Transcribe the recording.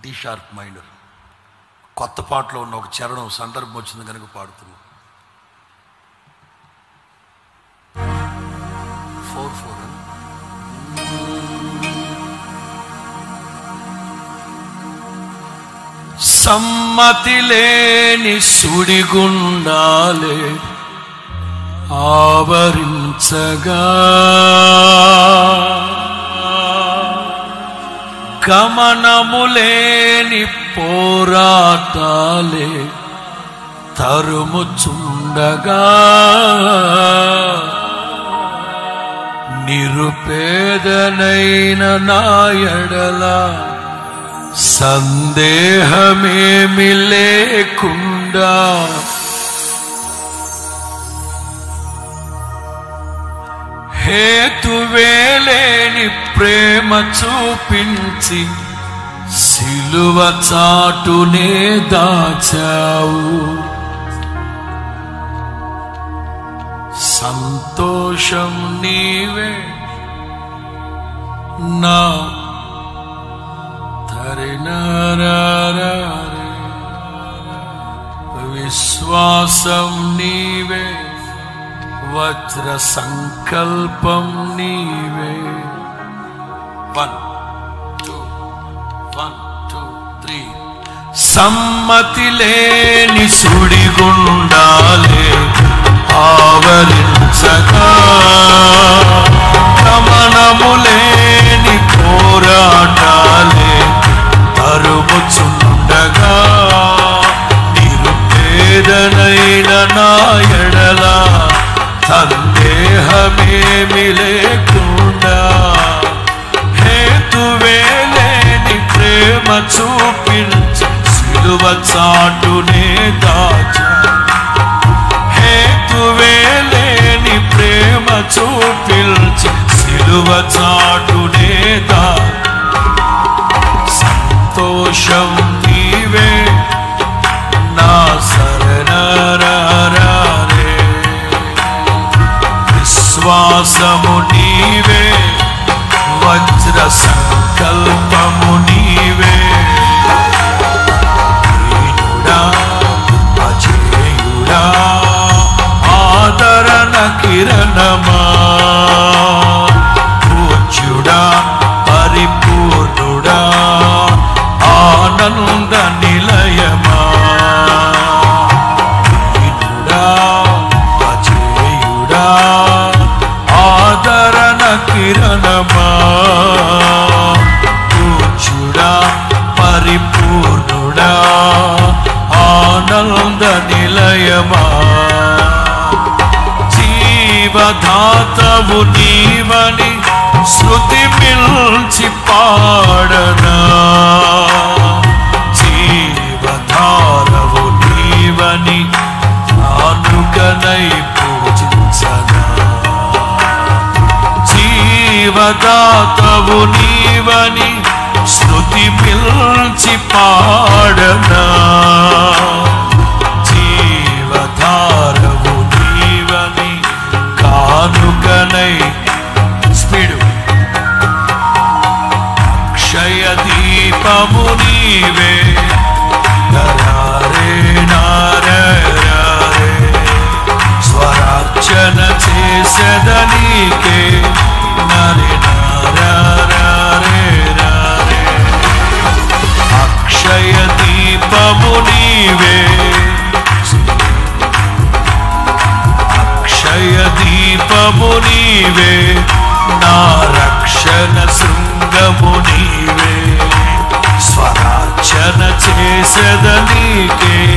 D sharp minor కొత్త పాటలో ఉన్న ఒక చరణం సందర్భం వచ్చింది కనుక పాడుతున్నాం ఫోర్ ఫోర్ సమ్మతి లేని సుడిగుండాలే ఆవరించగా గమనములేని పోరాటాలే తరుముచుండగా నిరుపేదనైన నాయడల సందేహమేమి లేకుండా హేతువేలేని ప్రేమ చూపించి సిలువ చాటునే దాచావు సంతోషం నీవే నా తరినారే విశ్వాసం నీవే వజ్ర సంకల్పం నీవే one two one two three సమ్మతి లేని సుడిగుండాలే ఆవరించగా గమనము లేని పోరాటాలే తరుముచుండగా నిరుపేదనైన నా ఎడల సందేహమేమి లేకుండా హేతువేలేని ప్రేమ చూపించి సిలువ చాటునే దాచా హేతువేలేని ప్రేమ చూపించి సిలువ చాటునే దా సంతోషం నీవే నా శరణరే విశ్వాసము నీవే వజ్ర సంకల్పము నీవే దీనుడా, అజేయుడా, ఆదరణ కిరణమా పూజ్యుడా పరిపూర్ణుడా ఆనంద నిలయమా దీనుడా, అజేయుడా, ఆదరణ కిరణమా పూజ్యుడా పరిపూర్ణుడా ఆనంద నిలయమా జీవధాతవు నీవని శృతి మిల్చి పాడనా జీవధారవు నీవని ఆనుకనై పూజించనా జీవదాతవు నీవని శృతి పిల్చి పాడనా జీవధారవు నీవని కానుకనై స్పీడు అక్షయ దీపము నీవే నరారే నారే రారే స్వరార్చన చేసదనీకే నరి నారే రారే అక్షయ దీపము నీవే అక్షయ దీపము నీవే నా రక్షణ శృంగము నీవే స్వరార్చన చేసదనీకే